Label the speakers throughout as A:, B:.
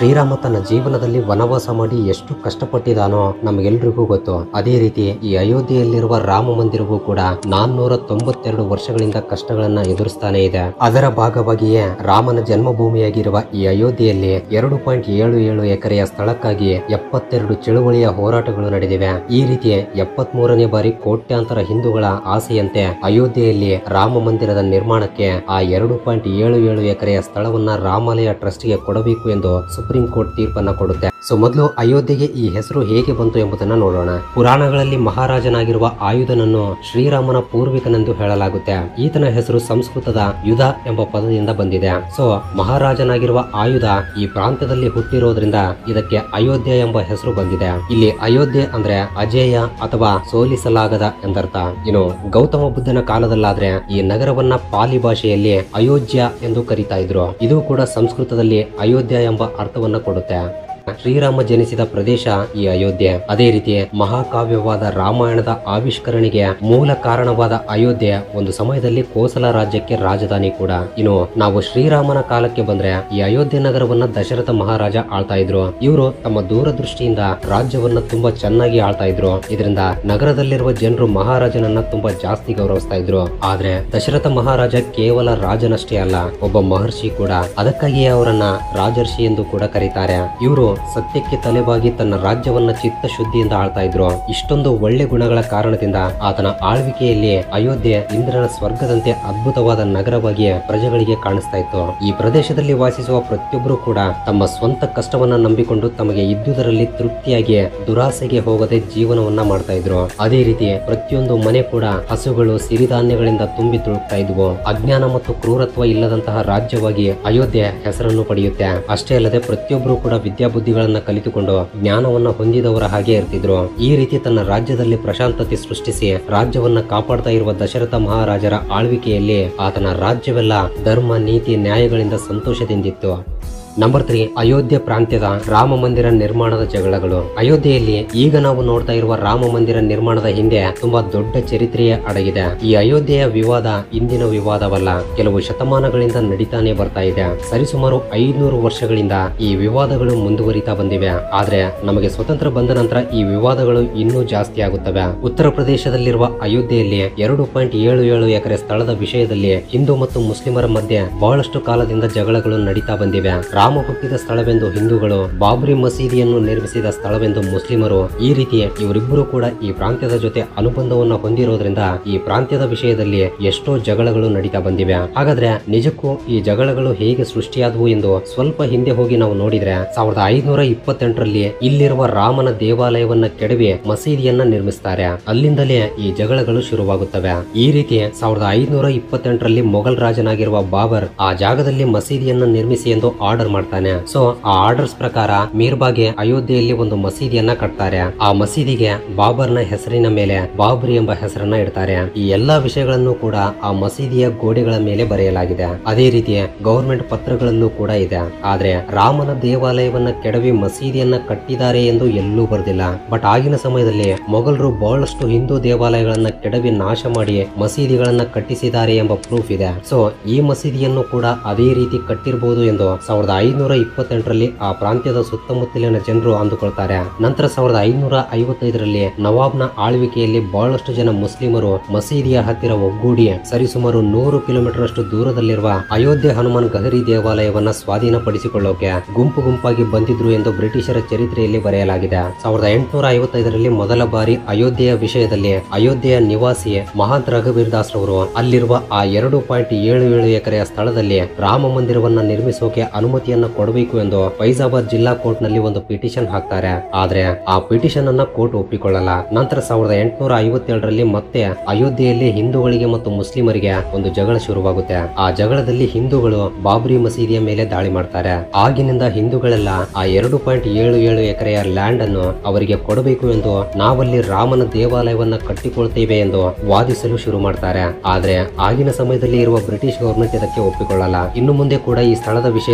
A: ಶ್ರೀರಾಮ ತನ್ನ ಜೀವನದಲ್ಲಿ ವನವಾಸ ಮಾಡಿ ಎಷ್ಟು ಕಷ್ಟಪಟ್ಟಿದಾನೋ ನಮಗೆಲ್ರಿಗೂ ಗೊತ್ತು ಅದೇ ರೀತಿ ಈ ಅಯೋಧ್ಯೆಯಲ್ಲಿರುವ ರಾಮ ಮಂದಿರವೂ ಕೂಡ ನಾನ್ನೂರ ತೊಂಬತ್ತೆರಡು ವರ್ಷಗಳಿಂದ ಕಷ್ಟಗಳನ್ನ ಎದುರಿಸ್ತಾನೆ ಇದೆ ಅದರ ಭಾಗವಾಗಿಯೇ ರಾಮನ ಜನ್ಮಭೂಮಿಯಾಗಿರುವ ಈ ಅಯೋಧ್ಯೆಯಲ್ಲಿ ಎರಡು ಪಾಯಿಂಟ್ ಏಳು ಏಳು ಎಕರೆಯ ಸ್ಥಳಕ್ಕಾಗಿ ಎಪ್ಪತ್ತೆರಡು ಚಳುವಳಿಯ ಹೋರಾಟಗಳು ನಡೆದಿವೆ ಈ ರೀತಿ ಎಪ್ಪತ್ತ್ ಮೂರನೇ ಬಾರಿ ಕೋಟ್ಯಾಂತರ ಹಿಂದೂಗಳ ಆಸೆಯಂತೆ ಅಯೋಧ್ಯೆಯಲ್ಲಿ ರಾಮ ಮಂದಿರದ ನಿರ್ಮಾಣಕ್ಕೆ ಆ ಎರಡು ಪಾಯಿಂಟ್ ಏಳು ಏಳು ಎಕರೆಯ ಸ್ಥಳವನ್ನ ರಾಮಾಲಯ ಟ್ರಸ್ಟ್ಗೆ ಕೊಡಬೇಕು ಎಂದು ಸುಪ್ರೀಂ ಕೋರ್ಟ್ ತೀರ್ಪನ್ನ ಕೊಡುತ್ತೆ ಸೊ ಮೊದಲು ಅಯೋಧ್ಯೆಗೆ ಈ ಹೆಸರು ಹೇಗೆ ಬಂತು ಎಂಬುದನ್ನ ನೋಡೋಣ ಪುರಾಣಗಳಲ್ಲಿ ಮಹಾರಾಜನಾಗಿರುವ ಆಯುಧನನ್ನು ಶ್ರೀರಾಮನ ಪೂರ್ವಿಕನೆಂದು ಹೇಳಲಾಗುತ್ತೆ ಈತನ ಹೆಸರು ಸಂಸ್ಕೃತದ ಯುಧ ಎಂಬ ಪದದಿಂದ ಬಂದಿದೆ ಸೊ ಮಹಾರಾಜನಾಗಿರುವ ಆಯುಧ ಈ ಪ್ರಾಂತ್ಯದಲ್ಲಿ ಹುಟ್ಟಿರೋದ್ರಿಂದ ಇದಕ್ಕೆ ಅಯೋಧ್ಯೆ ಎಂಬ ಹೆಸರು ಬಂದಿದೆ ಇಲ್ಲಿ ಅಯೋಧ್ಯೆ ಅಂದ್ರೆ ಅಜೇಯ ಅಥವಾ ಸೋಲಿಸಲಾಗದ ಎಂದರ್ಥ ಇನ್ನು ಗೌತಮ ಬುದ್ಧನ ಕಾಲದಲ್ಲಾದ್ರೆ ಈ ನಗರವನ್ನ ಪಾಲಿ ಭಾಷೆಯಲ್ಲಿ ಅಯೋಧ್ಯ ಎಂದು ಕರೀತಾ ಇದ್ರು ಇದು ಕೂಡ ಸಂಸ್ಕೃತದಲ್ಲಿ ಅಯೋಧ್ಯ ಎಂಬ ಅರ್ಥವನ್ನ ಕೊಡುತ್ತೆ ಶ್ರೀರಾಮ ಜನಿಸಿದ ಪ್ರದೇಶ ಈ ಅಯೋಧ್ಯೆ ಅದೇ ರೀತಿ ಮಹಾಕಾವ್ಯವಾದ ರಾಮಾಯಣದ ಆವಿಷ್ಕರಣೆಗೆ ಮೂಲ ಕಾರಣವಾದ ಅಯೋಧ್ಯೆ ಒಂದು ಸಮಯದಲ್ಲಿ ಕೋಸಲ ರಾಜ್ಯಕ್ಕೆ ರಾಜಧಾನಿ ಕೂಡ ಇನ್ನು ನಾವು ಶ್ರೀರಾಮನ ಕಾಲಕ್ಕೆ ಬಂದ್ರೆ ಈ ಅಯೋಧ್ಯೆ ನಗರವನ್ನ ದಶರಥ ಮಹಾರಾಜ ಆಳ್ತಾ ಇದ್ರು ಇವರು ತಮ್ಮ ದೂರದೃಷ್ಟಿಯಿಂದ ರಾಜ್ಯವನ್ನ ತುಂಬಾ ಚೆನ್ನಾಗಿ ಆಳ್ತಾ ಇದ್ರು ಇದರಿಂದ ನಗರದಲ್ಲಿರುವ ಜನರು ಮಹಾರಾಜನನ್ನ ತುಂಬಾ ಜಾಸ್ತಿ ಗೌರವಿಸ್ತಾ ಇದ್ರು ಆದ್ರೆ ದಶರಥ ಮಹಾರಾಜ ಕೇವಲ ರಾಜನಷ್ಟೇ ಅಲ್ಲ ಒಬ್ಬ ಮಹರ್ಷಿ ಕೂಡ ಅದಕ್ಕಾಗಿಯೇ ಅವರನ್ನ ರಾಜರ್ಷಿ ಎಂದು ಕೂಡ ಕರೀತಾರೆ ಇವರು ಸತ್ಯಕ್ಕೆ ತಲೆಬಾಗಿ ತನ್ನ ರಾಜ್ಯವನ್ನ ಚಿತ್ತಶುದ್ಧಿಯಿಂದ ಆಳ್ತಾ ಇದ್ರು ಇಷ್ಟೊಂದು ಒಳ್ಳೆ ಗುಣಗಳ ಕಾರಣದಿಂದ ಆತನ ಆಳ್ವಿಕೆಯಲ್ಲಿ ಅಯೋಧ್ಯೆ ಇಂದ್ರನ ಸ್ವರ್ಗದಂತೆ ಅದ್ಭುತವಾದ ನಗರವಾಗಿ ಪ್ರಜೆಗಳಿಗೆ ಕಾಣಿಸ್ತಾ ಇತ್ತು ಈ ಪ್ರದೇಶದಲ್ಲಿ ವಾಸಿಸುವ ಪ್ರತಿಯೊಬ್ಬರು ಕೂಡ ತಮ್ಮ ಸ್ವಂತ ಕಷ್ಟವನ್ನ ನಂಬಿಕೊಂಡು ತಮಗೆ ಇದ್ದುದರಲ್ಲಿ ತೃಪ್ತಿಯಾಗಿ ದುರಾಸೆಗೆ ಹೋಗದೆ ಜೀವನವನ್ನ ಮಾಡ್ತಾ ಇದ್ರು ಅದೇ ರೀತಿ ಪ್ರತಿಯೊಂದು ಮನೆ ಕೂಡ ಹಸುಗಳು ಸಿರಿಧಾನ್ಯಗಳಿಂದ ತುಂಬಿ ತುಳುಕ್ತಾ ಇದ್ವು ಅಜ್ಞಾನ ಮತ್ತು ಕ್ರೂರತ್ವ ಇಲ್ಲದಂತಹ ರಾಜ್ಯವಾಗಿ ಅಯೋಧ್ಯೆ ಹೆಸರನ್ನು ಪಡೆಯುತ್ತೆ ಅಷ್ಟೇ ಅಲ್ಲದೆ ಪ್ರತಿಯೊಬ್ಬರು ಕೂಡ ವಿದ್ಯಾಬುದ್ಧಿಗಳನ್ನ ಕಲಿತುಕೊಂಡು ಜ್ಞಾನವನ್ನ ಹೊಂದಿದವರ ಹಾಗೆ ಇರ್ತಿದ್ರು ಈ ರೀತಿ ತನ್ನ ರಾಜ್ಯದಲ್ಲಿ ಪ್ರಶಾಂತತೆ ಸೃಷ್ಟಿಸಿ ರಾಜ್ಯವನ್ನ ಕಾಪಾಡ್ತಾ ಇರುವ ದಶರಥ ಮಹಾರಾಜರ ಆಳ್ವಿಕೆಯಲ್ಲಿ ಆತನ ರಾಜ್ಯವೆಲ್ಲ ಧರ್ಮ ನೀತಿ ನ್ಯಾಯಗಳಿಂದ ಸಂತೋಷದಿಂದಿತ್ತು ನಂಬರ್ ತ್ರೀ ಅಯೋಧ್ಯೆ ಪ್ರಾಂತ್ಯದ ರಾಮ ಮಂದಿರ ನಿರ್ಮಾಣದ ಜಗಳಗಳು ಅಯೋಧ್ಯೆಯಲ್ಲಿ ಈಗ ನಾವು ನೋಡ್ತಾ ಇರುವ ರಾಮ ಮಂದಿರ ನಿರ್ಮಾಣದ ಹಿಂದೆ ತುಂಬಾ ದೊಡ್ಡ ಚರಿತ್ರೆಯೇ ಅಡಗಿದೆ ಈ ಅಯೋಧ್ಯೆಯ ವಿವಾದ ಇಂದಿನ ವಿವಾದವಲ್ಲ ಕೆಲವು ಶತಮಾನಗಳಿಂದ ನಡೀತಾನೆ ಬರ್ತಾ ಇದೆ ಸರಿಸುಮಾರು ಐನೂರು ವರ್ಷಗಳಿಂದ ಈ ವಿವಾದಗಳು ಮುಂದುವರಿತಾ ಬಂದಿವೆ ಆದ್ರೆ ನಮಗೆ ಸ್ವತಂತ್ರ ಬಂದ ನಂತರ ಈ ವಿವಾದಗಳು ಇನ್ನೂ ಜಾಸ್ತಿ ಆಗುತ್ತವೆ ಉತ್ತರ ಪ್ರದೇಶದಲ್ಲಿರುವ ಅಯೋಧ್ಯೆಯಲ್ಲಿ ಎರಡು ಪಾಯಿಂಟ್ ಏಳು ಏಳು ಎಕರೆ ಸ್ಥಳದ ವಿಷಯದಲ್ಲಿ ಹಿಂದೂ ಮತ್ತು ಮುಸ್ಲಿಮರ ಮಧ್ಯೆ ಬಹಳಷ್ಟು ಕಾಲದಿಂದ ಜಗಳಗಳು ನಡೀತಾ ಬಂದಿವೆ ರಾಮ ಹುಟ್ಟಿದ ಸ್ಥಳವೆಂದು ಹಿಂದೂಗಳು ಬಾಬ್ರಿ ಮಸೀದಿಯನ್ನು ನಿರ್ಮಿಸಿದ ಸ್ಥಳವೆಂದು ಮುಸ್ಲಿಮರು ಈ ರೀತಿ ಇವರಿಬ್ಬರು ಕೂಡ ಈ ಪ್ರಾಂತ್ಯದ ಜೊತೆ ಅನುಬಂಧವನ್ನ ಹೊಂದಿರೋದ್ರಿಂದ ಈ ಪ್ರಾಂತ್ಯದ ವಿಷಯದಲ್ಲಿ ಎಷ್ಟೋ ಜಗಳಗಳು ನಡೀತಾ ಬಂದಿವೆ ಹಾಗಾದ್ರೆ ನಿಜಕ್ಕೂ ಈ ಜಗಳಗಳು ಹೇಗೆ ಸೃಷ್ಟಿಯಾದವು ಎಂದು ಸ್ವಲ್ಪ ಹಿಂದೆ ಹೋಗಿ ನಾವು ನೋಡಿದ್ರೆ ಸಾವಿರದ ಐನೂರ ಇಪ್ಪತ್ತೆಂಟರಲ್ಲಿ ಇಲ್ಲಿರುವ ರಾಮನ ದೇವಾಲಯವನ್ನ ಕೆಡವಿ ಮಸೀದಿಯನ್ನ ನಿರ್ಮಿಸ್ತಾರೆ ಅಲ್ಲಿಂದಲೇ ಈ ಜಗಳಗಳು ಶುರುವಾಗುತ್ತವೆ ಈ ರೀತಿ ಸಾವಿರದ ಐನೂರ ಇಪ್ಪತ್ತೆಂಟರಲ್ಲಿ ಮೊಘಲ್ ರಾಜನಾಗಿರುವ ಬಾಬರ್ ಆ ಜಾಗದಲ್ಲಿ ಮಸೀದಿಯನ್ನ ನಿರ್ಮಿಸಿ ಎಂದು ಆರ್ಡರ್ ಮಾಡ್ತಾನೆ ಸೊ ಆ ಆರ್ಡರ್ಸ್ ಪ್ರಕಾರ ಮೀರ್ಬಾಗೆ ಅಯೋಧ್ಯೆಯಲ್ಲಿ ಒಂದು ಮಸೀದಿಯನ್ನ ಕಟ್ತಾರೆ ಆ ಮಸೀದಿಗೆ ಬಾಬರ್ನ ಹೆಸರಿನ ಮೇಲೆ ಬಾಬ್ರಿ ಎಂಬ ಹೆಸರನ್ನ ಇಡ್ತಾರೆ ಈ ಎಲ್ಲಾ ವಿಷಯಗಳನ್ನು ಕೂಡ ಆ ಮಸೀದಿಯ ಗೋಡೆಗಳ ಮೇಲೆ ಬರೆಯಲಾಗಿದೆ ಅದೇ ರೀತಿ ಗವರ್ಮೆಂಟ್ ಪತ್ರಗಳಲ್ಲೂ ಕೂಡ ಇದೆ ಆದ್ರೆ ರಾಮನ ದೇವಾಲಯವನ್ನ ಕೆಡವಿ ಮಸೀದಿಯನ್ನ ಕಟ್ಟಿದ್ದಾರೆ ಎಂದು ಎಲ್ಲೂ ಬರೆದಿಲ್ಲ ಬಟ್ ಆಗಿನ ಸಮಯದಲ್ಲಿ ಮೊಘಲರು ಬಹಳಷ್ಟು ಹಿಂದೂ ದೇವಾಲಯಗಳನ್ನ ಕೆಡವಿ ನಾಶ ಮಾಡಿ ಮಸೀದಿಗಳನ್ನ ಕಟ್ಟಿಸಿದ್ದಾರೆ ಎಂಬ ಪ್ರೂಫ್ ಇದೆ ಸೊ ಈ ಮಸೀದಿಯನ್ನು ಕೂಡ ಅದೇ ರೀತಿ ಕಟ್ಟಿರಬಹುದು ಎಂದು ಸಾವಿರದ ಐನೂರ ಇಪ್ಪತ್ತೆಂಟರಲ್ಲಿ ಆ ಪ್ರಾಂತ್ಯದ ಸುತ್ತಮುತ್ತಲಿನ ಜನರು ಅಂದುಕೊಳ್ತಾರೆ ನಂತರ ಸಾವಿರದ ಐನೂರ ಐವತ್ತೈದರಲ್ಲಿ ನವಾಬ್ನ ಆಳ್ವಿಕೆಯಲ್ಲಿ ಬಹಳಷ್ಟು ಜನ ಮುಸ್ಲಿಮರು ಮಸೀದಿಯ ಹತ್ತಿರ ಒಗ್ಗೂಡಿ ಸರಿಸುಮಾರು ನೂರು ಕಿಲೋಮೀಟರ್ ಅಷ್ಟು ದೂರದಲ್ಲಿರುವ ಅಯೋಧ್ಯೆ ಹನುಮಾನ್ ಗಹರಿ ದೇವಾಲಯವನ್ನ ಸ್ವಾಧೀನಪಡಿಸಿಕೊಳ್ಳೋಕೆ ಗುಂಪು ಗುಂಪಾಗಿ ಬಂದಿದ್ರು ಎಂದು ಬ್ರಿಟಿಷರ ಚರಿತ್ರೆಯಲ್ಲಿ ಬರೆಯಲಾಗಿದೆ ಸಾವಿರದ ಎಂಟುನೂರ ಐವತ್ತೈದರಲ್ಲಿ ಮೊದಲ ಬಾರಿ ಅಯೋಧ್ಯೆಯ ವಿಷಯದಲ್ಲಿ ಅಯೋಧ್ಯೆಯ ನಿವಾಸಿ ಮಹಾಂತ್ ರಘುವೀರ್ ದಾಸ್ ರವರು ಅಲ್ಲಿರುವ ಆ ಎರಡು ಪಾಯಿಂಟ್ ಏಳು ಏಳು ಎಕರೆಯ ಸ್ಥಳದಲ್ಲಿ ರಾಮ ಮಂದಿರವನ್ನ ನಿರ್ಮಿಸೋಕೆ ಅನುಮತಿಯನ್ನ ಕೊಡಬೇಕು ಎಂದು ಫೈಜಾಬಾದ್ ಜಿಲ್ಲಾ ಕೋರ್ಟ್ ನಲ್ಲಿ ಒಂದು ಪಿಟಿಷನ್ ಹಾಕ್ತಾರೆ ಆದ್ರೆ ಆ ಪಿಟಿಷನ್ ಅನ್ನ ಕೋರ್ಟ್ ಒಪ್ಪಿಕೊಳ್ಳಲ್ಲ ನಂತರ ಸಾವಿರದ ಎಂಟುನೂರ ಐವತ್ತೇಳರಲ್ಲಿ ಮತ್ತೆ ಅಯೋಧ್ಯೆಯಲ್ಲಿ ಹಿಂದೂಗಳಿಗೆ ಮತ್ತು ಮುಸ್ಲಿಮರಿಗೆ ಒಂದು ಜಗಳ ಶುರುವಾಗುತ್ತೆ ಆ ಜಗಳದಲ್ಲಿ ಹಿಂದೂಗಳು ಬಾಬ್ರಿ ಮಸೀದಿಯ ಮೇಲೆ ದಾಳಿ ಮಾಡ್ತಾರೆ ಆಗಿನಿಂದ ಹಿಂದೂಗಳೆಲ್ಲ ಆ ಎರಡು ಪಾಯಿಂಟ್ ಏಳು ಏಳು ಎಕರೆಯ ಲ್ಯಾಂಡ್ ಅನ್ನು ಅವರಿಗೆ ಕೊಡಬೇಕು ಎಂದು ನಾವಲ್ಲಿ ರಾಮನ ದೇವಾಲಯವನ್ನ ಕಟ್ಟಿಕೊಳ್ತೇವೆ ಎಂದು ವಾದಿಸಲು ಶುರು ಮಾಡ್ತಾರೆ ಆದ್ರೆ ಆಗಿನ ಸಮಯದಲ್ಲಿ ಇರುವ ಬ್ರಿಟಿಷ್ ಗವರ್ಮೆಂಟ್ ಇದಕ್ಕೆ ಒಪ್ಪಿಕೊಳ್ಳಲ್ಲ ಇನ್ನು ಮುಂದೆ ಕೂಡ ಈ ಸ್ಥಳದ ವಿಷಯದಲ್ಲಿ ಹಿಂದೂ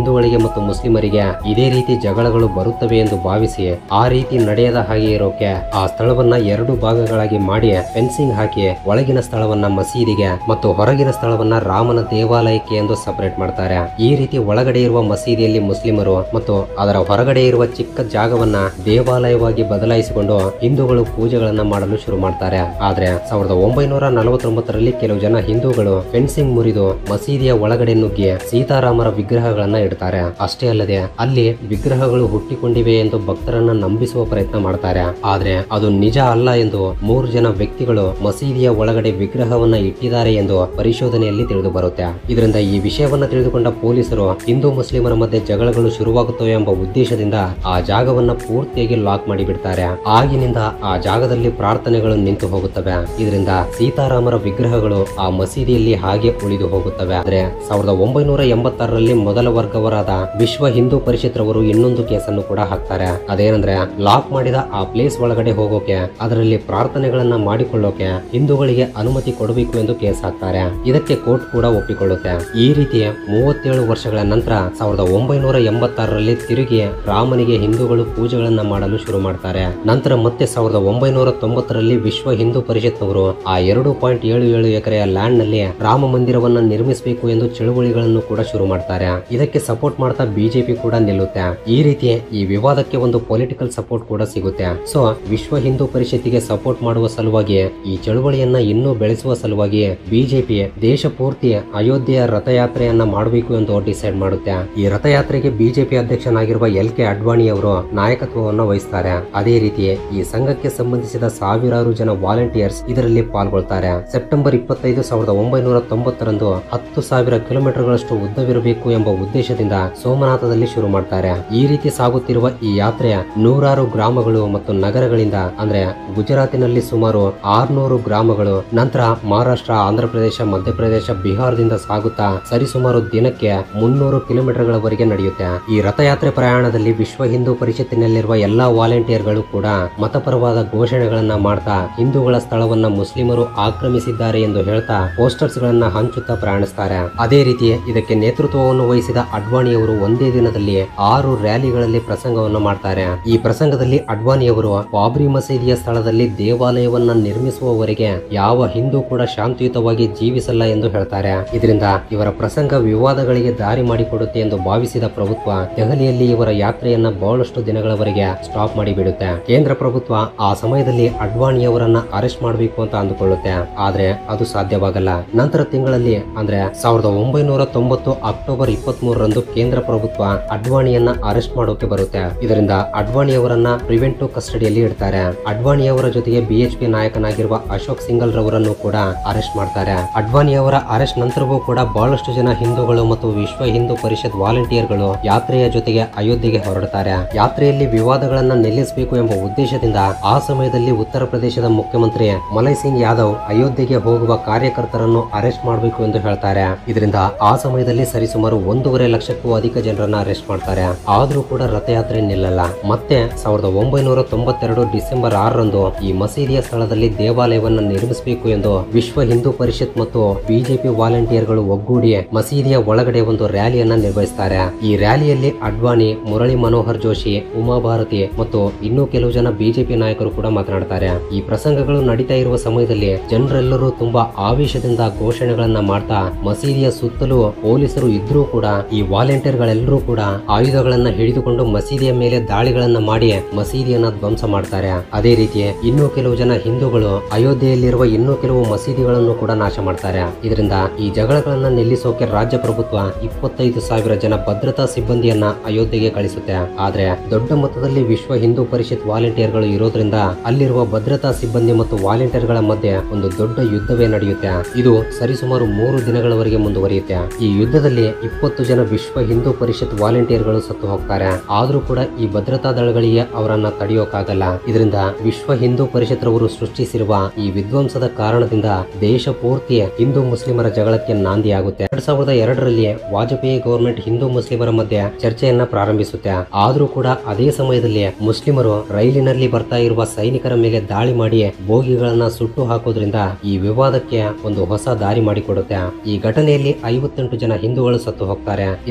A: ಹಿಂದೂಗಳಿಗೆ ಮತ್ತು ಮುಸ್ಲಿಮರಿಗೆ ಇದೇ ರೀತಿ ಜಗಳಗಳು ಬರುತ್ತವೆ ಎಂದು ಭಾವಿಸಿ ಆ ರೀತಿ ನಡೆಯದ ಹಾಗೆ ಇರೋಕೆ ಆ ಸ್ಥಳವನ್ನ ಎರಡು ಭಾಗಗಳಾಗಿ ಮಾಡಿ ಫೆನ್ಸಿಂಗ್ ಹಾಕಿ ಒಳಗಿನ ಸ್ಥಳವನ್ನ ಮಸೀದಿಗೆ ಮತ್ತು ಹೊರಗಿನ ಸ್ಥಳವನ್ನ ರಾಮನ ದೇವಾಲಯಕ್ಕೆ ಎಂದು ಸಪರೇಟ್ ಮಾಡ್ತಾರೆ ಈ ರೀತಿ ಒಳಗಡೆ ಇರುವ ಮಸೀದಿಯಲ್ಲಿ ಮುಸ್ಲಿಮರು ಮತ್ತು ಅದರ ಹೊರಗಡೆ ಇರುವ ಚಿಕ್ಕ ಜಾಗವನ್ನ ದೇವಾಲಯವಾಗಿ ಬದಲಾಯಿಸಿಕೊಂಡು ಹಿಂದೂಗಳು ಪೂಜೆಗಳನ್ನ ಮಾಡಲು ಶುರು ಮಾಡ್ತಾರೆ ಆದ್ರೆ ಸಾವಿರದ ಒಂಬೈನೂರ ನಲವತ್ತೊಂಬತ್ತರಲ್ಲಿ ಕೆಲವು ಜನ ಹಿಂದೂಗಳು ಫೆನ್ಸಿಂಗ್ ಮುರಿದು ಮಸೀದಿಯ ಒಳಗಡೆ ನುಗ್ಗಿ ಸೀತಾರಾಮರ ವಿಗ್ರಹಗಳನ್ನ ಇಡ್ತಾರೆ ಅಷ್ಟೇ ಅಲ್ಲದೆ ಅಲ್ಲಿ ವಿಗ್ರಹಗಳು ಹುಟ್ಟಿಕೊಂಡಿವೆ ಎಂದು ಭಕ್ತರನ್ನ ನಂಬಿಸುವ ಪ್ರಯತ್ನ ಮಾಡ್ತಾರೆ ಆದ್ರೆ ಅದು ನಿಜ ಅಲ್ಲ ಎಂದು ಮೂರು ಜನ ವ್ಯಕ್ತಿಗಳು ಮಸೀದಿಯ ಒಳಗಡೆ ವಿಗ್ರಹವನ್ನ ಇಟ್ಟಿದ್ದಾರೆ ಎಂದು ಪರಿಶೋಧನೆಯಲ್ಲಿ ತಿಳಿದು ಬರುತ್ತೆ ಇದರಿಂದ ಈ ವಿಷಯವನ್ನ ತಿಳಿದುಕೊಂಡ ಪೊಲೀಸರು ಹಿಂದೂ ಮುಸ್ಲಿಮರ ಮಧ್ಯೆ ಜಗಳಗಳು ಶುರುವಾಗುತ್ತವೆ ಎಂಬ ಉದ್ದೇಶದಿಂದ ಆ ಜಾಗವನ್ನ ಪೂರ್ತಿಯಾಗಿ ಲಾಕ್ ಮಾಡಿ ಬಿಡ್ತಾರೆ ಆಗಿನಿಂದ ಆ ಜಾಗದಲ್ಲಿ ಪ್ರಾರ್ಥನೆಗಳು ನಿಂತು ಹೋಗುತ್ತವೆ ಇದರಿಂದ ಸೀತಾರಾಮರ ವಿಗ್ರಹಗಳು ಆ ಮಸೀದಿಯಲ್ಲಿ ಹಾಗೆ ಉಳಿದು ಹೋಗುತ್ತವೆ ಆದ್ರೆ ಸಾವಿರದ ಒಂಬೈನೂರ ಎಂಬತ್ತಾರರಲ್ಲಿ ಮೊದಲ ವರ್ಗವರಾದ ವಿಶ್ವ ಹಿಂದೂ ಪರಿಷತ್ ರವರು ಇನ್ನೊಂದು ಕೇಸನ್ನು ಕೂಡ ಹಾಕ್ತಾರೆ ಅದೇನಂದ್ರೆ ಲಾಕ್ ಮಾಡಿದ ಆ ಪ್ಲೇಸ್ ಒಳಗಡೆ ಹೋಗೋಕೆ ಅದರಲ್ಲಿ ಪ್ರಾರ್ಥನೆಗಳನ್ನ ಮಾಡಿಕೊಳ್ಳೋಕೆ ಹಿಂದೂಗಳಿಗೆ ಅನುಮತಿ ಕೊಡಬೇಕು ಎಂದು ಕೇಸ್ ಹಾಕ್ತಾರೆ ಇದಕ್ಕೆ ಕೋರ್ಟ್ ಕೂಡ ಒಪ್ಪಿಕೊಳ್ಳುತ್ತೆ ಈ ರೀತಿ ಮೂವತ್ತೇಳು ವರ್ಷಗಳ ನಂತರ ಸಾವಿರದ ಒಂಬೈನೂರ ಎಂಬತ್ತಾರರಲ್ಲಿ ತಿರುಗಿ ರಾಮನಿಗೆ ಹಿಂದೂಗಳು ಪೂಜೆಗಳನ್ನ ಮಾಡಲು ಶುರು ಮಾಡ್ತಾರೆ ನಂತರ ಮತ್ತೆ ಸಾವಿರದ ಒಂಬೈನೂರ ತೊಂಬತ್ತರಲ್ಲಿ ವಿಶ್ವ ಹಿಂದೂ ಪರಿಷತ್ನವರು ಆ ಎರಡು ಪಾಯಿಂಟ್ ಏಳು ಏಳು ಎಕರೆಯ ಲ್ಯಾಂಡ್ ನಲ್ಲಿ ರಾಮ ಮಂದಿರವನ್ನ ನಿರ್ಮಿಸಬೇಕು ಎಂದು ಚಳುವಳಿಗಳನ್ನು ಕೂಡ ಶುರು ಮಾಡ್ತಾರೆ ಇದಕ್ಕೆ ಸಪೋರ್ಟ್ ಮಾಡ್ತಾ ಬಿಜೆಪಿ ಕೂಡ ನಿಲ್ಲುತ್ತೆ ಈ ರೀತಿ ಈ ವಿವಾದಕ್ಕೆ ಒಂದು ಪೊಲಿಟಿಕಲ್ ಸಪೋರ್ಟ್ ಕೂಡ ಸಿಗುತ್ತೆ ಸೊ ವಿಶ್ವ ಹಿಂದೂ ಪರಿಷತ್ತಿಗೆ ಸಪೋರ್ಟ್ ಮಾಡುವ ಸಲುವಾಗಿ ಈ ಚಳುವಳಿಯನ್ನ ಇನ್ನೂ ಬೆಳೆಸುವ ಸಲುವಾಗಿ ಬಿಜೆಪಿ ದೇಶ ಪೂರ್ತಿ ಅಯೋಧ್ಯೆಯ ರಥಯಾತ್ರೆಯನ್ನ ಮಾಡಬೇಕು ಎಂದು ಡಿಸೈಡ್ ಮಾಡುತ್ತೆ ಈ ರಥಯಾತ್ರೆಗೆ ಬಿಜೆಪಿ ಅಧ್ಯಕ್ಷನಾಗಿರುವ ಎಲ್ ಕೆ ಅಡ್ವಾಣಿ ಅವರು ನಾಯಕತ್ವವನ್ನ ವಹಿಸ್ತಾರೆ ಅದೇ ರೀತಿ ಈ ಸಂಘಕ್ಕೆ ಸಂಬಂಧಿಸಿದ ಸಾವಿರಾರು ಜನ ವಾಲಂಟಿಯರ್ಸ್ ಇದರಲ್ಲಿ ಪಾಲ್ಗೊಳ್ತಾರೆ ಸೆಪ್ಟೆಂಬರ್ ಇಪ್ಪತ್ತೈದು ಸಾವಿರದ ಒಂಬೈನೂರ ತೊಂಬತ್ತರಂದು ಹತ್ತು ಸಾವಿರ ಕಿಲೋಮೀಟರ್ಗಳಷ್ಟು ಉದ್ದವಿರಬೇಕು ಎಂಬ ಉದ್ದೇಶದಿಂದ ಸೋಮನಾಥದಲ್ಲಿ ಶುರು ಮಾಡ್ತಾರೆ ಈ ರೀತಿ ಸಾಗುತ್ತಿರುವ ಈ ಯಾತ್ರೆ ನೂರಾರು ಗ್ರಾಮಗಳು ಮತ್ತು ನಗರಗಳಿಂದ ಅಂದ್ರೆ ಗುಜರಾತಿನಲ್ಲಿ ಸುಮಾರು ಆರ್ನೂರು ಗ್ರಾಮಗಳು ನಂತರ ಮಹಾರಾಷ್ಟ್ರ ಆಂಧ್ರಪ್ರದೇಶ ಮಧ್ಯಪ್ರದೇಶ ಬಿಹಾರದಿಂದ ಸಾಗುತ್ತಾ ಸರಿಸುಮಾರು ದಿನಕ್ಕೆ ಮುನ್ನೂರು ಕಿಲೋಮೀಟರ್ಗಳವರೆಗೆ ನಡೆಯುತ್ತೆ ಈ ರಥಯಾತ್ರೆ ಪ್ರಯಾಣದಲ್ಲಿ ವಿಶ್ವ ಹಿಂದೂ ಪರಿಷತ್ತಿನಲ್ಲಿರುವ ಎಲ್ಲಾ ವಾಲಂಟಿಯರ್ಗಳು ಕೂಡ ಮತಪರವಾದ ಘೋಷಣೆಗಳನ್ನ ಮಾಡ್ತಾ ಹಿಂದೂಗಳ ಸ್ಥಳವನ್ನ ಮುಸ್ಲಿಮರು ಆಕ್ರಮಿಸಿದ್ದಾರೆ ಎಂದು ಹೇಳ್ತಾ ಪೋಸ್ಟರ್ಸ್ ಗಳನ್ನ ಹಂಚುತ್ತಾ ಪ್ರಯಾಣಿಸ್ತಾರೆ ಅದೇ ರೀತಿ ಇದಕ್ಕೆ ನೇತೃತ್ವವನ್ನು ವಹಿಸಿದ ಅಡ್ವಾಣಿಯವರು ಒಂದೇ ದಿನದಲ್ಲಿ ಆರು ರ್ಯಾಲಿಗಳಲ್ಲಿ ಪ್ರಸಂಗವನ್ನು ಮಾಡ್ತಾರೆ ಈ ಪ್ರಸಂಗದಲ್ಲಿ ಅಡ್ವಾಣಿಯವರು ಬಾಬ್ರಿ ಮಸೀದಿಯ ಸ್ಥಳದಲ್ಲಿ ದೇವಾಲಯವನ್ನ ನಿರ್ಮಿಸುವವರೆಗೆ ಯಾವ ಹಿಂದೂ ಕೂಡ ಶಾಂತಿಯುತವಾಗಿ ಜೀವಿಸಲ್ಲ ಎಂದು ಹೇಳ್ತಾರೆ ಇದರಿಂದ ಇವರ ಪ್ರಸಂಗ ವಿವಾದಗಳಿಗೆ ದಾರಿ ಮಾಡಿಕೊಡುತ್ತೆ ಎಂದು ಭಾವಿಸಿದ ಪ್ರಭುತ್ವ ದೆಹಲಿಯಲ್ಲಿ ಇವರ ಯಾತ್ರೆಯನ್ನ ಬಹಳಷ್ಟು ದಿನಗಳವರೆಗೆ ಸ್ಟಾಪ್ ಮಾಡಿಬಿಡುತ್ತೆ ಕೇಂದ್ರ ಪ್ರಭುತ್ವ ಆ ಸಮಯದಲ್ಲಿ ಅಡ್ವಾಣಿಯವರನ್ನ ಅರೆಸ್ಟ್ ಮಾಡಬೇಕು ಅಂತ ಅಂದುಕೊಳ್ಳುತ್ತೆ ಆದ್ರೆ ಅದು ಸಾಧ್ಯವಾಗಲ್ಲ ನಂತರ ತಿಂಗಳಲ್ಲಿ ಅಂದ್ರೆ ಸಾವಿರದ ಒಂಬೈನೂರ ತೊಂಬತ್ತು ಅಕ್ಟೋಬರ್ ಇಪ್ಪತ್ತ್ ಮೂರರಂದು ಕೇಂದ್ರ ಪ್ರಭುತ್ವ ಅಡ್ವಾಣಿಯನ್ನ ಅರೆಸ್ಟ್ ಮಾಡೋಕೆ ಬರುತ್ತೆ ಇದರಿಂದ ಅಡ್ವಾಣಿಯವರನ್ನ ಪ್ರಿವೆಂಟಿವ್ ಕಸ್ಟಡಿಯಲ್ಲಿ ಇಡ್ತಾರೆ ಅಡ್ವಾಣಿಯವರ ಜೊತೆಗೆ ಬಿಎಚ್ಪಿ ನಾಯಕನಾಗಿರುವ ಅಶೋಕ್ ಸಿಂಗಲ್ ರವರನ್ನು ಕೂಡ ಅರೆಸ್ಟ್ ಮಾಡ್ತಾರೆ ಅಡ್ವಾಣಿಯವರ ಅರೆಸ್ಟ್ ನಂತರವೂ ಕೂಡ ಬಹಳಷ್ಟು ಜನ ಹಿಂದೂಗಳು ಮತ್ತು ವಿಶ್ವ ಹಿಂದೂ ಪರಿಷತ್ ವಾಲಂಟಿಯರ್ಗಳು ಯಾತ್ರೆಯ ಜೊತೆಗೆ ಅಯೋಧ್ಯೆಗೆ ಹೊರಡ್ತಾರೆ ಯಾತ್ರೆಯಲ್ಲಿ ವಿವಾದಗಳನ್ನ ನಿಲ್ಲಿಸಬೇಕು ಎಂಬ ಉದ್ದೇಶದಿಂದ ಆ ಸಮಯದಲ್ಲಿ ಉತ್ತರ ಪ್ರದೇಶದ ಮುಖ್ಯಮಂತ್ರಿ ಮಲೈ ಸಿಂಗ್ ಯಾದವ್ ಅಯೋಧ್ಯೆಗೆ ಹೋಗುವ ಕಾರ್ಯಕರ್ತರನ್ನು ಅರೆಸ್ಟ್ ಮಾಡಬೇಕು ಎಂದು ಹೇಳ್ತಾರೆ ಇದರಿಂದ ಆ ಸಮಯದಲ್ಲಿ ಸರಿಸುಮಾರು ಒಂದೂವರೆ ಲಕ್ಷಕ್ಕೂ ಅಧಿಕ ಜನರನ್ನ ಅರೆಸ್ಟ್ ಮಾಡ್ತಾರೆ ಆದ್ರೂ ಕೂಡ ರಥಯಾತ್ರೆ ನಿಲ್ಲಲ್ಲ ಮತ್ತೆ ಸಾವಿರದ ಒಂಬೈನೂರ ತೊಂಬತ್ತೆರಡು ಡಿಸೆಂಬರ್ ಆರರಂದು ಈ ಮಸೀದಿಯ ಸ್ಥಳದಲ್ಲಿ ದೇವಾಲಯವನ್ನ ನಿರ್ಮಿಸಬೇಕು ಎಂದು ವಿಶ್ವ ಹಿಂದೂ ಪರಿಷತ್ ಮತ್ತು ಬಿಜೆಪಿ ವಾಲಂಟಿಯರ್ಗಳು ಒಗ್ಗೂಡಿ ಮಸೀದಿಯ ಒಳಗಡೆ ಒಂದು ರ್ಯಾಲಿಯನ್ನ ನಿರ್ವಹಿಸ್ತಾರೆ ಈ ರ್ಯಾಲಿಯಲ್ಲಿ ಅಡ್ವಾಣಿ ಮುರಳಿ ಮನೋಹರ್ ಜೋಶಿ ಉಮಾ ಭಾರತಿ ಮತ್ತು ಇನ್ನೂ ಕೆಲವು ಜನ ಬಿಜೆಪಿ ನಾಯಕರು ಕೂಡ ಮಾತನಾಡ್ತಾರೆ ಈ ಪ್ರಸಂಗಗಳು ನಡೀತಾ ಇರುವ ಸಮಯದಲ್ಲಿ ಜನರೆಲ್ಲರೂ ತುಂಬಾ ಆವೇಶದಿಂದ ಘೋಷಣೆಗಳನ್ನ ಮಾಡ್ತಾ ಮಸೀದಿಯ ಸುತ್ತಲೂ ಪೊಲೀಸರು ಇದ್ರೂ ಕೂಡ ಈ ವಾಲಂಟಿಯರ್ ಗಳೆಲ್ಲರೂ ಕೂಡ ಆಯುಧಗಳನ್ನ ಹಿಡಿದುಕೊಂಡು ಮಸೀದಿಯ ಮೇಲೆ ದಾಳಿಗಳನ್ನ ಮಾಡಿ ಮಸೀದಿಯನ್ನ ಧ್ವಂಸ ಮಾಡ್ತಾರೆ ಅದೇ ರೀತಿ ಇನ್ನೂ ಕೆಲವು ಜನ ಹಿಂದೂಗಳು ಅಯೋಧ್ಯೆಯಲ್ಲಿರುವ ಇನ್ನೂ ಕೆಲವು ಮಸೀದಿಗಳನ್ನು ಕೂಡ ನಾಶ ಮಾಡ್ತಾರೆ ಇದರಿಂದ ಈ ಜಗಳಗಳನ್ನ ನಿಲ್ಲಿಸೋಕೆ ರಾಜ್ಯ ಪ್ರಭುತ್ವ ಇಪ್ಪತ್ತೈದು ಸಾವಿರ ಜನ ಭದ್ರತಾ ಸಿಬ್ಬಂದಿಯನ್ನ ಅಯೋಧ್ಯೆಗೆ ಕಳಿಸುತ್ತೆ ಆದ್ರೆ ದೊಡ್ಡ ಮೊತ್ತದಲ್ಲಿ ವಿಶ್ವ ಹಿಂದೂ ಪರಿಷತ್ ವಾಲಂಟಿಯರ್ಗಳು ಇರೋದ್ರಿಂದ ಅಲ್ಲಿರುವ ಭದ್ರತಾ ಸಿಬ್ಬಂದಿ ಮತ್ತು ವಾಲಂಟಿಯರ್ಗಳ ಮಧ್ಯೆ ಒಂದು ದೊಡ್ಡ ಯುದ್ಧವೇ ನಡೆಯುತ್ತೆ ಇದು ಸರಿಸುಮಾರು ಮೂರು ದಿನಗಳವರೆಗೆ ಮುಂದುವರಿಯುತ್ತೆ ಈ ಯುದ್ಧದಲ್ಲಿ ಇಪ್ಪತ್ತು ಜನ ವಿಶ್ವ ಹಿಂದೂ ಪರಿಷತ್ ವಾಲಂಟಿಯರ್ಗಳು ಸತ್ತು ಹೋಗ್ತಾರೆ ಆದ್ರೂ ಕೂಡ ಈ ಭದ್ರತಾ ದಳಗಳಿಗೆ ಅವರನ್ನ ತಡೆಯೋಕ್ಕಾಗಲ್ಲ ಇದರಿಂದ ವಿಶ್ವ ಹಿಂದೂ ಪರಿಷತ್ ರವರು ಸೃಷ್ಟಿಸಿರುವ ಈ ವಿಧ್ವಂಸದ ಕಾರಣದಿಂದ ದೇಶ ಪೂರ್ತಿ ಹಿಂದೂ ಮುಸ್ಲಿಮರ ಜಗಳಕ್ಕೆ ನಾಂದಿಯಾಗುತ್ತೆ ಎರಡ್ ಸಾವಿರದ ಎರಡರಲ್ಲಿ ವಾಜಪೇಯಿ ಗವರ್ಮೆಂಟ್ ಹಿಂದೂ ಮುಸ್ಲಿಮರ ಮಧ್ಯೆ ಚರ್ಚೆಯನ್ನ ಪ್ರಾರಂಭಿಸುತ್ತೆ ಆದ್ರೂ ಕೂಡ ಅದೇ ಸಮಯದಲ್ಲಿ ಮುಸ್ಲಿಮರು ರೈಲಿನಲ್ಲಿ ಬರ್ತಾ ಇರುವ ಸೈನಿಕರ ಮೇಲೆ ದಾಳಿ ಮಾಡಿ ಬೋಗಿಗಳನ್ನ ಸುಟ್ಟು ಹಾಕೋದ್ರಿಂದ ಈ ವಿವಾದಕ್ಕೆ ಒಂದು ಹೊಸ ದಾರಿ ಮಾಡಿಕೊಡುತ್ತೆ ಈ ಘಟನೆಯಲ್ಲಿ ಐವತ್ತೆಂಟು ಜನ ಹಿಂದೂಗಳು ಸತ್ತು ಹೋಗ್ತಾರೆ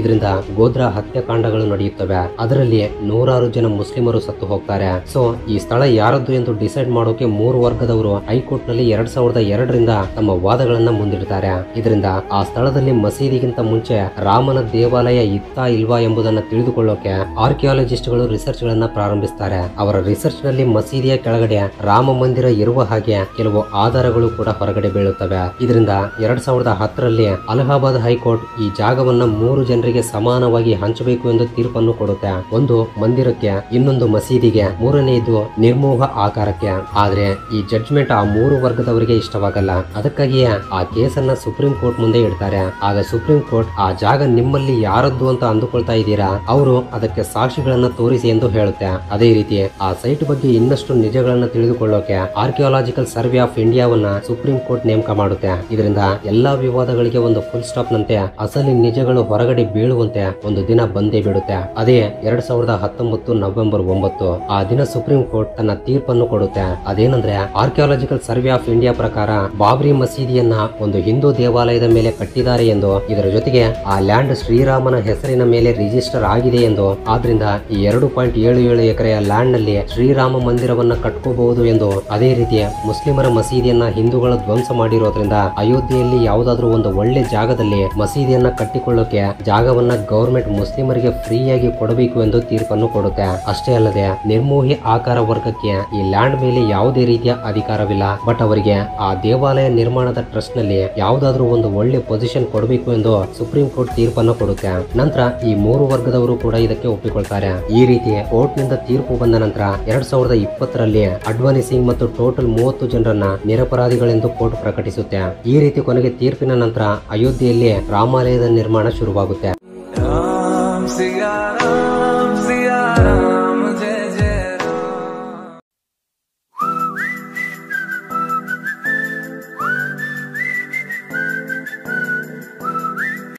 A: ಇದರಿಂದ ಗೋಧ್ರಾ ಹತ್ಯಾಕಾಂಡಗಳು ನಡೆಯುತ್ತವೆ ಅದರಲ್ಲಿ ನೂರಾರು ಜನ ಮುಸ್ಲಿಮರು ಸತ್ತು ಹೋಗ್ತಾರೆ ಸೊ ಈ ಸ್ಥಳ ಯಾರದ್ದು ಎಂದು ಡಿಸೈಡ್ ಮಾಡೋಕೆ ಮೂರು ವರ್ಗದವರು ಹೈಕೋರ್ಟ್ ನಲ್ಲಿ ಎರಡ್ ಸಾವಿರದ ಎರಡರಿಂದ ತಮ್ಮ ವಾದಗಳನ್ನ ಮುಂದಿಡ್ತಾರೆ ಇದರಿಂದ ಆ ಸ್ಥಳದಲ್ಲಿ ಮಸೀದಿಗಿಂತ ಮುಂಚೆ ರಾಮನ ದೇವಾಲಯ ಇತ್ತಾ ಇಲ್ವಾ ಎಂಬುದನ್ನ ತಿಳಿದುಕೊಳ್ಳೋಕೆ ಆರ್ಕಿಯಾಲಜಿಸ್ಟ್ ಗಳು ರಿಸರ್ಚ್ ಗಳನ್ನ ಪ್ರಾರಂಭಿಸ್ತಾರೆ ಅವರ ರಿಸರ್ಚ್ ನಲ್ಲಿ ಮಸೀದಿಯ ಕೆಳಗಡೆ ರಾಮ ಮಂದಿರ ಇರುವ ಹಾಗೆ ಕೆಲವು ಆಧಾರಗಳು ಕೂಡ ಹೊರಗಡೆ ಬೀಳುತ್ತವೆ ಇದರಿಂದ ಎರಡ್ ಸಾವಿರದ ಹತ್ತರಲ್ಲಿ ಅಲಹಾಬಾದ್ ಹೈಕೋರ್ಟ್ ಈ ಜಾಗವನ್ನ ಮೂರು ಜನರಿಗೆ ಸಮಾನವಾಗಿ ಹಂಚಬೇಕು ಎಂದು ತೀರ್ಪನ್ನು ಕೊಡುತ್ತೆ ಒಂದು ಮಂದಿರಕ್ಕೆ ಇನ್ನೊಂದು ಮಸೀದಿಗೆ ಮೂರನೆಯದು ನಿರ್ಮೋಹ ಆಕಾರಕ್ಕೆ ಆದ್ರೆ ಈ ಜಡ್ಜ್ಮೆಂಟ್ ಆ ಮೂರು ವರ್ಗದವರಿಗೆ ಇಷ್ಟವಾಗಲ್ಲ ಅದಕ್ಕಾಗಿಯೇ ಆ ಕೇಸನ್ನ ಸುಪ್ರೀಂ ಕೋರ್ಟ್ ಮುಂದೆ ಇಡ್ತಾರೆ ಆಗ ಸುಪ್ರೀಂ ಕೋರ್ಟ್ ಆ ಜಾಗ ನಿಮ್ಮಲ್ಲಿ ಯಾರದ್ದು ಅಂತ ಅಂದುಕೊಳ್ತಾ ಇದ್ದೀರಾ ಅವರು ಅದಕ್ಕೆ ಸಾಕ್ಷಿಗಳನ್ನ ತೋರಿಸಿ ಎಂದು ಹೇಳುತ್ತೆ ಅದೇ ರೀತಿ ಆ ಸೈಟ್ ಬಗ್ಗೆ ಇನ್ನಷ್ಟು ನಿಜಗಳನ್ನ ತಿಳಿದುಕೊಳ್ಳೋಕೆ ಆರ್ಕಿಯಾಲಜಿಕಲ್ ಸರ್ವೆ ಆಫ್ ಇಂಡಿಯಾವನ್ನ ಸುಪ್ರೀಂ ಕೋರ್ಟ್ ನೇಮಕ ಮಾಡುತ್ತೆ ಇದರಿಂದ ಎಲ್ಲಾ ವಿವಾದಗಳಿಗೆ ಒಂದು ಫುಲ್ ಸ್ಟಾಪ್ ನಂತೆ ಅಸಲಿ ನಿಜಗಳು ಹೊರಗಡೆ ಬೀಳುವಂತೆ ಒಂದು ದಿನ ಬಂದೇ ಬಿಡುತ್ತೆ ಅದೇ ಎರಡ್ ಸಾವಿರದ ಹತ್ತೊಂಬತ್ತು ನವೆಂಬರ್ ಒಂಬತ್ತು ಆ ದಿನ ಸುಪ್ರೀಂ ಕೋರ್ಟ್ ತನ್ನ ತೀರ್ಪನ್ನು ಕೊಡುತ್ತೆ ಅದೇನಂದ್ರೆ ಆರ್ಕಿಯಾಲಜಿಕಲ್ ಸರ್ವೆ ಆಫ್ ಇಂಡಿಯಾ ಪ್ರಕಾರ ಬಾಬ್ರಿ ಮಸೀದಿಯನ್ನ ಒಂದು ಹಿಂದೂ ದೇವಾಲಯದ ಮೇಲೆ ಕಟ್ಟಿದ್ದಾರೆ ಎಂದು ಇದರ ಜೊತೆಗೆ ಆ ಲ್ಯಾಂಡ್ ಶ್ರೀರಾಮನ ಹೆಸರಿನ ಮೇಲೆ ರಿಜಿಸ್ಟರ್ ಆಗಿದೆ ಎಂದು ಆದ್ರಿಂದ ಈ ಎರಡು ಪಾಯಿಂಟ್ ಏಳು ಏಳು ಎಕರೆಯ ಲ್ಯಾಂಡ್ ನಲ್ಲಿ ಶ್ರೀರಾಮ ಮಂದಿರವನ್ನ ಕಟ್ಕೋಬಹುದು ಎಂದು ಅದೇ ರೀತಿ ಮುಸ್ಲಿಮರ ಮಸೀದಿಯನ್ನ ಹಿಂದೂಗಳು ಧ್ವಂಸ ಮಾಡಿರೋದ್ರಿಂದ ಅಯೋಧ್ಯೆಯಲ್ಲಿ ಯಾವುದಾದ್ರೂ ಒಂದು ಒಳ್ಳೆ ಜಾಗದಲ್ಲಿ ಮಸೀದಿಯನ್ನ ಕಟ್ಟಿಕೊಳ್ಳೋಕೆ ಜಾಗವನ್ನ ಗವರ್ಮೆಂಟ್ ಮುಸ್ಲಿಮರಿಗೆ ಫ್ರೀಯಾಗಿ ಕೊಡಬೇಕು ಎಂದು ತೀರ್ಪನ್ನು ಕೊಡುತ್ತೆ ಅಷ್ಟೇ ಅಲ್ಲದೆ ನಿರ್ಮೋಹಿ ಆಕಾರ ವರ್ಗಕ್ಕೆ ಈ ಲ್ಯಾಂಡ್ ಮೇಲೆ ಯಾವುದೇ ರೀತಿಯ ಅಧಿಕಾರವಿಲ್ಲ ಬಟ್ ಅವರಿಗೆ ಆ ದೇವಾಲಯ ನಿರ್ಮಾಣದ ಟ್ರಸ್ಟ್ ನಲ್ಲಿ ಯಾವುದಾದ್ರೂ ಒಂದು ಒಳ್ಳೆ ಪೊಸಿಷನ್ ಕೊಡಬೇಕು ಎಂದು ಸುಪ್ರೀಂ ಕೋರ್ಟ್ ತೀರ್ಪನ್ನು ಕೊಡುತ್ತೆ ನಂತರ ಈ ಮೂರು ವರ್ಗದವರು ಕೂಡ ಇದಕ್ಕೆ ಒಪ್ಪಿಕೊಳ್ತಾರೆ ಈ ರೀತಿ ಕೋರ್ಟ್ ನಿಂದ ತೀರ್ಪು ಬಂದ ನಂತರ ಎರಡ್ ಸಾವಿರದ ಇಪ್ಪತ್ತರಲ್ಲಿ ಅಡ್ವಾನಿ ಸಿಂಗ್ ಮತ್ತು ಟೋಟಲ್ ಮೂವತ್ತು ಜನರನ್ನ ನಿರಪರಾಧಿಗಳೆಂದು ಕೋರ್ಟ್ ಪ್ರಕಟಿಸುತ್ತೆ ಈ ರೀತಿ ಕೊನೆಗೆ ತೀರ್ಪಿನ ನಂತರ ಅಯೋಧ್ಯೆಯಲ್ಲಿ ರಾಮಾಲಯದ ನಿರ್ಮಾಣ ಶುರುವಾಗುತ್ತೆ
B: राम सिया राम